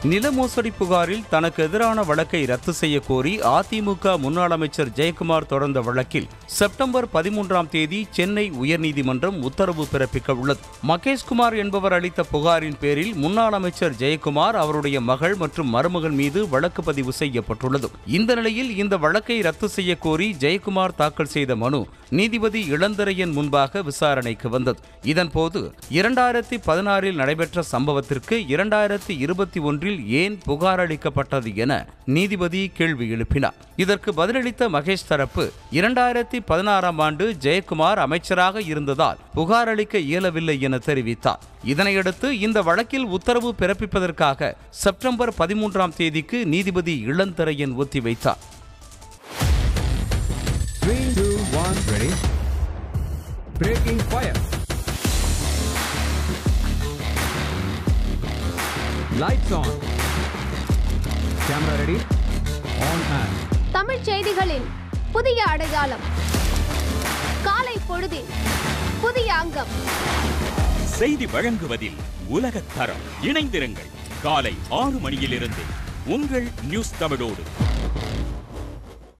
நில மோசடி புகாரில் தனக்கு எதிரான வழக்கை ரத்து செய்ய கோரி அதிமுக முன்னாள் அமைச்சர் ஜெயக்குமார் தொடர்ந்த வழக்கில் செப்டம்பர் பதிமூன்றாம் தேதி சென்னை உயர்நீதிமன்றம் உத்தரவு பிறப்பிக்க உள்ளது மகேஷ்குமார் என்பவர் அளித்த புகாரின் பேரில் முன்னாள் அமைச்சர் ஜெயக்குமார் அவருடைய மகள் மற்றும் மருமகன் மீது வழக்கு பதிவு செய்யப்பட்டுள்ளது இந்த நிலையில் இந்த வழக்கை ரத்து செய்ய கோரி ஜெயக்குமார் தாக்கல் செய்த மனு நீதிபதி இளந்தரையன் முன்பாக விசாரணைக்கு வந்தது இதன்போது இரண்டாயிரத்தி பதினாறில் நடைபெற்ற சம்பவத்திற்கு இரண்டாயிரத்தி இருபத்தி ஒன்றில் ஏன் புகார் அளிக்கப்பட்டது என நீதிபதி கேள்வி எழுப்பினார் இதற்கு பதிலளித்த மகேஷ் தரப்பு இரண்டாயிரத்தி பதினாறாம் ஆண்டு ஜெயக்குமார் அமைச்சராக இருந்ததால் புகார் அளிக்க இயலவில்லை என தெரிவித்தார் இதனையடுத்து இந்த வழக்கில் உத்தரவு பிறப்பிப்பதற்காக செப்டம்பர் பதிமூன்றாம் தேதிக்கு நீதிபதி இளந்தரையன் ஒத்திவைத்தார் Three, two, one, ready. Breaking fire. Lights on. Camera ready. On and. தமிழ்ச் செய்திகளின் புதிய அடையாளம் காலை பொழுதின் புதிய அங்கம் செய்தி வழங்குவதில் உலகத் தரம் இணைந்திருங்கள் காலை ஆறு மணியிலிருந்து உங்கள் நியூஸ் தமிழோடு